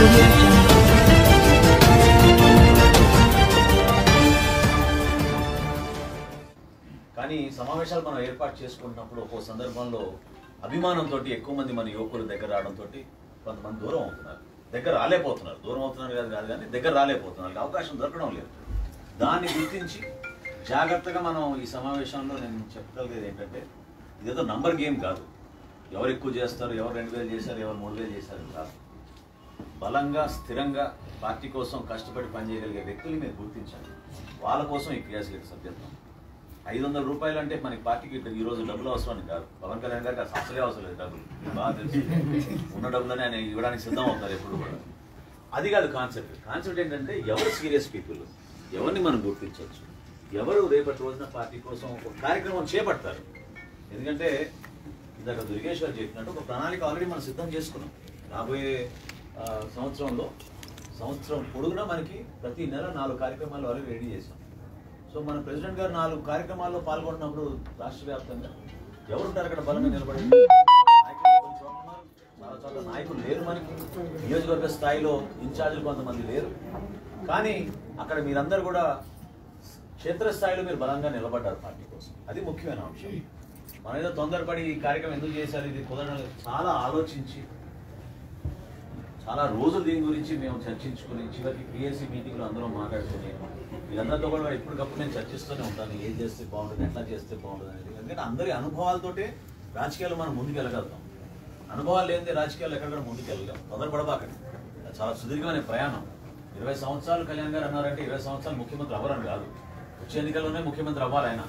audio jungle. కానీ ఈ సమావేశాలు మనం ఏర్పాటు చేసుకుంటున్నప్పుడు ఒక్కో సందర్భంలో అభిమానంతో ఎక్కువ మంది మన యువకులు దగ్గర రావడంతో కొంతమంది దూరం అవుతున్నారు దగ్గర రాలేకపోతున్నారు దూరం అవుతున్నారు కాదు కాదు కానీ దగ్గర రాలేకపోతున్నారు వాళ్ళకి అవకాశం దొరకడం లేదు దాన్ని గుర్తించి జాగ్రత్తగా మనం ఈ సమావేశంలో నేను చెప్పగలిగేది ఏంటంటే ఇదేదో నంబర్ గేమ్ కాదు ఎవరు ఎక్కువ చేస్తారు ఎవరు రెండు వేలు చేశారు ఎవరు మూడు వేలు చేశారు అని కాదు బలంగా స్థిరంగా పార్టీ కోసం కష్టపడి పనిచేయగలిగే వ్యక్తులు మీరు గుర్తించండి వాళ్ళ కోసం ఈ క్రియాశీలక సభ్యత్వం ఐదు వందల రూపాయలు అంటే మనకి పార్టీకి ఈ రోజు డబ్బులు అవసరం అని కాదు పవన్ కళ్యాణ్ గారికి అసలు అసలే అవసరం లేదు డబ్బులు బాగా తెలుసు ఉన్న డబ్బులని ఆయన ఇవ్వడానికి సిద్ధం అవుతారు ఎప్పుడు కూడా అది కాదు కాన్సెప్ట్ కాన్సెప్ట్ ఏంటంటే ఎవరు సీరియస్ పీపుల్ ఎవరిని మనం గుర్తించవచ్చు ఎవరు రేపటి రోజున పార్టీ కోసం ఒక కార్యక్రమం చేపడతారు ఎందుకంటే ఇందాక దుర్గేశ్వర్ చెప్పినట్టు ఒక ప్రణాళిక ఆల్రెడీ మనం సిద్ధం చేసుకున్నాం రాబోయే ఆ, సంవత్సరంలో సంవత్సరం పొడుగునా మనకి ప్రతి నెల నాలుగు కార్యక్రమాలు ఆల్రెడీ రెడీ చేసాం సో మన ప్రెసిడెంట్ గారు నాలుగు కార్యక్రమాల్లో పాల్గొంటున్నప్పుడు రాష్ట్ర వ్యాప్తంగా ఎవరుంటారు అక్కడ బలంగా నిలబడి నాయకులు కొన్ని చోట్ల ఉన్నారు, చాలా చోట్ల నాయకులు లేరు మనకి నియోజకవర్గ స్థాయిలో ఇన్ఛార్జీలు కొంతమంది లేరు కానీ అక్కడ మీరందరూ కూడా క్షేత్రస్థాయిలో మీరు బలంగా నిలబడ్డారు పార్టీ కోసం అది ముఖ్యమైన అంశం మనం ఏదో తొందరపడి ఈ కార్యక్రమం ఎందుకు చేశారు ఇది కుదరడం లేదు. చాలా ఆలోచించి చాలా రోజులు దీని గురించి మేము చర్చించుకుని చివరికి పిఎస్సి మీటింగ్లో అందరం మాట్లాడుకుని వీళ్ళందరితో కూడా ఎప్పటికప్పుడు నేను చర్చిస్తూనే ఉంటాను ఏం చేస్తే బాగుంటుంది ఎట్లా చేస్తే బాగుంటుంది అనేది ఎందుకంటే అందరి అనుభవాలతోటే రాజకీయాలు మనం ముందుకు వెళ్ళగలుగుతాం అనుభవాలు లేనిదే రాజకీయాలు ఎక్కడ ముందుకు వెళ్ళలేం తొందరపడబాకండి అది చాలా సుదీర్ఘమైన ప్రయాణం ఇరవై సంవత్సరాలు కళ్యాణ్ గారు అన్నారంటే ఇరవై సంవత్సరాలు ముఖ్యమంత్రి అవ్వరని కాదు వచ్చే ఎన్నికల్లోనే ముఖ్యమంత్రి అవ్వాలి ఆయన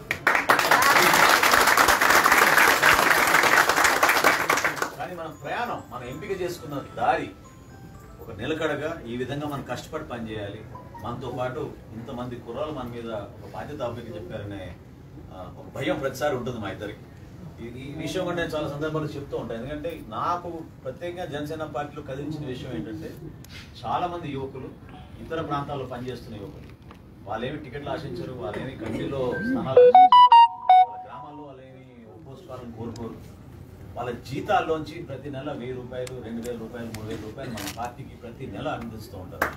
కానీ మన ప్రయాణం మనం ఎంపిక చేసుకున్న దారి ఒక నిలకడగా ఈ విధంగా మనం కష్టపడి పనిచేయాలి మనతో పాటు ఇంతమంది కుర్రాలు మన మీద ఒక బాధ్యత అప్పకి చెప్పారనే ఆ, ఒక భయం ప్రతిసారి ఉంటుంది మా ఇద్దరికి ఈ- ఈ విషయం కూడా నేను చాలా సందర్భాలు చెప్తూ ఉంటాను ఎందుకంటే నాకు ప్రత్యేకంగా జనసేన పార్టీలో కదిలించిన విషయం ఏంటంటే చాలా మంది యువకులు ఇతర ప్రాంతాల్లో పనిచేస్తున్న యువకులు వాళ్ళేమి టికెట్లు ఆశించరు వాళ్ళేమి కంట్రీలో స్థానాలు ఆశించరు. వాళ్ళ గ్రామాల్లో వాళ్ళేమి పోస్ట్ కావాలని కోరుకోరు వాళ్ళ జీతాల్లోంచి ప్రతి నెల వెయ్యి రూపాయలు రెండు వేల రూపాయలు మూడు వేల రూపాయలు మన పార్టీకి ప్రతి నెల అందిస్తూ ఉంటారు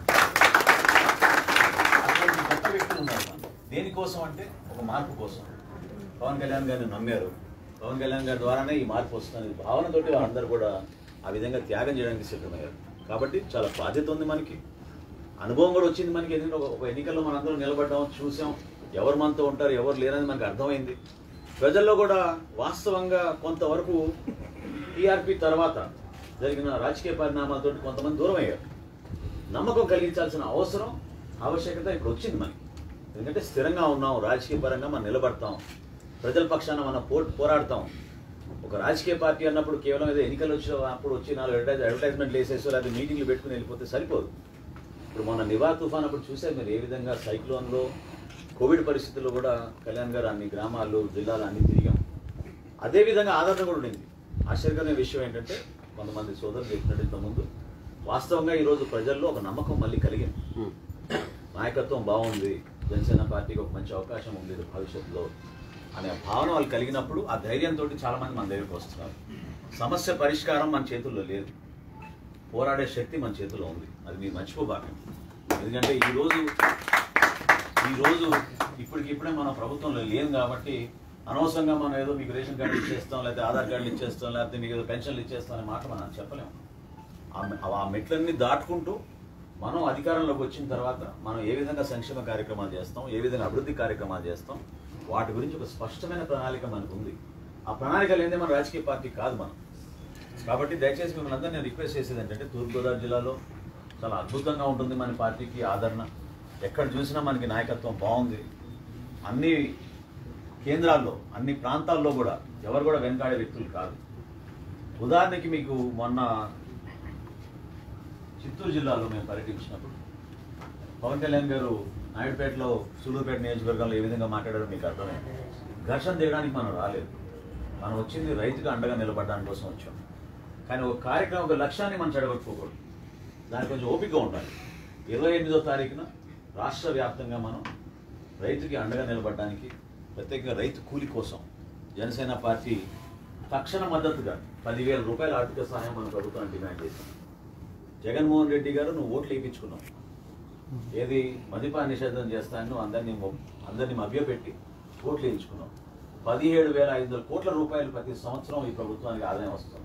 అటువంటి కొత్త వ్యక్తులు ఉన్నారు మనలో. దేనికోసం అంటే ఒక మార్పు కోసం పవన్ కళ్యాణ్ గారిని నమ్మారు పవన్ కళ్యాణ్ గారి ద్వారానే ఈ మార్పు వస్తుంది భావనతోటి వాళ్ళందరూ కూడా ఆ విధంగా త్యాగం చేయడానికి సిద్ధమయ్యారు కాబట్టి చాలా బాధ్యత ఉంది మనకి అనుభవం కూడా వచ్చింది మనకి ఎందుకంటే ఒక- ఒక ఎన్నికల్లో మనందరం నిలబడ్డాం చూసాం ఎవరు మనతో ఉంటారు ఎవరు లేరని మనకు అర్థమైంది ప్రజల్లో కూడా వాస్తవంగా కొంతవరకు టీఆర్పీ తర్వాత జరిగిన రాజకీయ పరిణామాలతో కొంతమంది దూరం అయ్యారు నమ్మకం కలిగించాల్సిన అవసరం ఆవశ్యకత ఇప్పుడు వచ్చింది మనకి ఎందుకంటే స్థిరంగా ఉన్నాం రాజకీయ పరంగా మనం నిలబడతాం ప్రజల పక్షాన మనం పో పోరాడతాం ఒక రాజకీయ పార్టీ అన్నప్పుడు కేవలం ఏదో ఎన్నికలు వచ్చిన అప్పుడు వచ్చి నాలుగు అడ్వర్టైజ్ అడ్వర్టైజ్మెంట్లు వేసేసో లేకపోతే మీటింగ్లు పెట్టుకుని వెళ్ళిపోతే సరిపోదు ఇప్పుడు మన నివా తుఫాన్ అప్పుడు చూసారు మీరు ఏ విధంగా సైక్లోన్లో కోవిడ్ పరిస్థితుల్లో కూడా కళ్యాణ్ గారు అన్ని గ్రామాలు జిల్లాలు అన్ని తిరిగాం అదే విధంగా ఆదరణ కూడా ఉండింది ఆశ్చర్యకరమైన విషయం ఏంటంటే కొంతమంది సోదరులు చెప్పినట్టు ఇంతకుముందు వాస్తవంగా ఈరోజు ప్రజల్లో ఒక నమ్మకం మళ్ళీ కలిగింది నాయకత్వం బాగుంది జనసేన పార్టీకి ఒక మంచి అవకాశం ఉంది భవిష్యత్తులో అనే భావన వాళ్ళు కలిగినప్పుడు ఆ ధైర్యంతో చాలా మంది మన దగ్గరికి వస్తున్నారు సమస్య పరిష్కారం మన చేతుల్లో లేదు పోరాడే శక్తి మన చేతిలో ఉంది అది మీరు మర్చిపోబాకండి ఎందుకంటే ఈరోజు ఈరోజు ఇప్పటికి ఇప్పుడే మన ప్రభుత్వంలో లేం కాబట్టి అనవసరంగా మనం ఏదో మీకు రేషన్ కార్డు ఇచ్చేస్తాం లేకపోతే ఆధార్ కార్డులు ఇచ్చేస్తాం లేకపోతే మీకు ఏదో పెన్షన్లు ఇచ్చేస్తాం అనే మాట మనం చెప్పలేము ఆ మె- ఆ మెట్లన్నీ దాటుకుంటూ మనం అధికారంలోకి వచ్చిన తర్వాత మనం ఏ విధంగా సంక్షేమ కార్యక్రమాలు చేస్తాం ఏ విధంగా అభివృద్ధి కార్యక్రమాలు చేస్తాం వాటి గురించి ఒక స్పష్టమైన ప్రణాళిక మనకు ఉంది ఆ ప్రణాళిక లేదే మన రాజకీయ పార్టీ కాదు మనం కాబట్టి దయచేసి మిమ్మల్ని అందరూ నేను రిక్వెస్ట్ చేసేది ఏంటంటే తూర్పుగోదావరి జిల్లాలో చాలా అద్భుతంగా ఉంటుంది మన పార్టీకి ఆదరణ ఎక్కడ చూసినా మనకి నాయకత్వం బాగుంది అన్ని కేంద్రాల్లో అన్ని ప్రాంతాల్లో కూడా ఎవరు కూడా వెనకాడే వ్యక్తులు కాదు ఉదాహరణకి మీకు మొన్న చిత్తూరు జిల్లాలో మేము పర్యటించినప్పుడు పవన్ కళ్యాణ్ గారు నాయుడుపేటలో సూలూరుపేట నియోజకవర్గంలో ఏ విధంగా మాట్లాడారో మీకు అర్థమైంది ఘర్షణ తీయడానికి మనం రాలేదు మనం వచ్చింది రైతుగా అండగా నిలబడడానికి కోసం వచ్చాం కానీ ఒక కార్యక్రమం ఒక లక్ష్యాన్ని మనం చెడగొట్టుకోకూడదు దానికి కొంచెం ఓపిక ఉండాలి ఇరవై ఎనిమిదో తారీఖున రాష్ట్ర వ్యాప్తంగా మనం రైతుకి అండగా నిలబడడానికి ప్రత్యేకంగా రైతు కూలి కోసం జనసేన పార్టీ తక్షణ మద్దతుగా పదివేల రూపాయల ఆర్థిక సహాయం మన ప్రభుత్వాన్ని డిమాండ్ చేసింది జగన్మోహన్ రెడ్డి గారు నువ్వు ఓట్లు వేయించుకున్నావు ఏది మద్యపాన నిషేధం చేస్తాను నువ్వు అందరినీ మొ- అందరినీ మభ్యపెట్టి ఓట్లు వేయించుకున్నావు పదిహేడు వేల ఐదు వందల కోట్ల రూపాయలు ప్రతి సంవత్సరం ఈ ప్రభుత్వానికి ఆదాయం వస్తుంది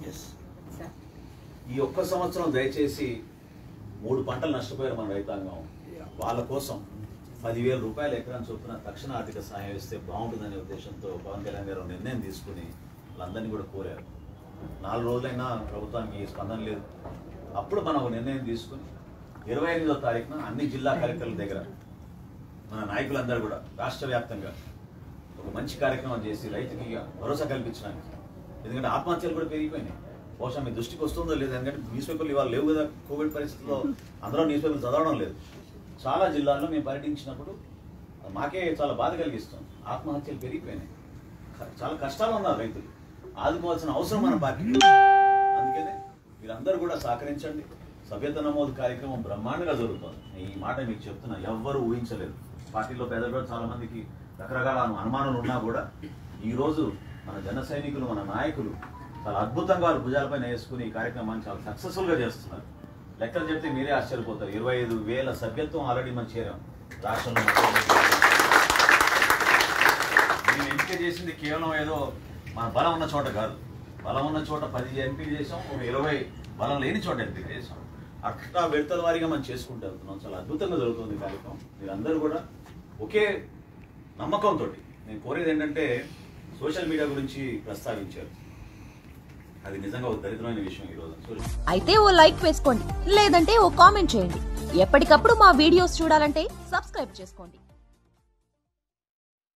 ఈ ఒక్క సంవత్సరం దయచేసి మూడు పంటలు నష్టపోయారు మన రైతాంగం వాళ్ళ కోసం పదివేల రూపాయల ఎకరం చొప్పున తక్షణ ఆర్థిక సహాయం ఇస్తే బాగుంటుందనే ఉద్దేశంతో పవన్ కళ్యాణ్ గారు నిర్ణయం తీసుకుని వాళ్ళందరినీ కూడా కోరారు నాలుగు రోజులైనా ప్రభుత్వానికి స్పందన లేదు అప్పుడు మనం ఒక నిర్ణయం తీసుకుని ఇరవై ఎనిమిదో తారీఖున అన్ని జిల్లా కలెక్టర్ల దగ్గర మన నాయకులందరూ కూడా రాష్ట్ర వ్యాప్తంగా ఒక మంచి కార్యక్రమం చేసి రైతుకి భరోసా కల్పించడానికి ఎందుకంటే ఆత్మహత్యలు కూడా పెరిగిపోయినాయి బహుశా మీ దృష్టికి వస్తుందో లేదు ఎందుకంటే న్యూస్ పేపర్లు ఇవాళ లేవు కదా కోవిడ్ పరిస్థితుల్లో అందరూ న్యూస్ పేపర్లు చదవడం లేదు చాలా జిల్లాల్లో మేము పర్యటించినప్పుడు మాకే చాలా బాధ కలిగిస్తుంది ఆత్మహత్యలు పెరిగిపోయినాయి క- చాలా కష్టాలు ఉన్నారు రైతులు ఆదుకోవాల్సిన అవసరం మన పార్టీ అందుకనే మీరందరూ కూడా సహకరించండి సభ్యత నమోదు కార్యక్రమం బ్రహ్మాండంగా జరుగుతుంది ఈ మాట మీకు చెప్తున్నా ఎవ్వరూ ఊహించలేదు పార్టీలో పేదలు చాలా మందికి రకరకాల అనుమానాలు ఉన్నా కూడా ఈ రోజు మన జన సైనికులు మన నాయకులు చాలా అద్భుతంగా వాళ్ళ భుజాలపైన వేసుకుని ఈ కార్యక్రమాన్ని చాలా సక్సెస్ఫుల్ గా చేస్తున్నారు లెక్కలు చెప్తే మీరే ఆశ్చర్యపోతారు ఇరవై ఐదు వేల సభ్యత్వం ఆల్రెడీ మనం చేరాం రాష్ట్రంలో మొత్తం. నేను ఎంపిక చేసింది కేవలం ఏదో మన బలం ఉన్న చోట కాదు బలం ఉన్న చోట పది ఎంపిక చేసాం ఒక ఇరవై బలం లేని చోట ఎంపిక చేసాం అట్లా విడతల వారీగా మనం చేసుకుంటూ వెళ్తున్నాం చాలా అద్భుతంగా జరుగుతుంది ఈ కార్యక్రమం మీరందరూ కూడా ఒకే నమ్మకంతో నేను కోరేది ఏంటంటే సోషల్ మీడియా గురించి ప్రస్తావించారు అది నిజంగా ఒక దరిద్రమైన విషయం ఈరోజు సోషల్ అయితే ఓ లైక్ వేసుకోండి లేదంటే ఓ కామెంట్ చేయండి ఎప్పటికప్పుడు మా వీడియోస్ చూడాలంటే సబ్స్క్రైబ్ చేసుకోండి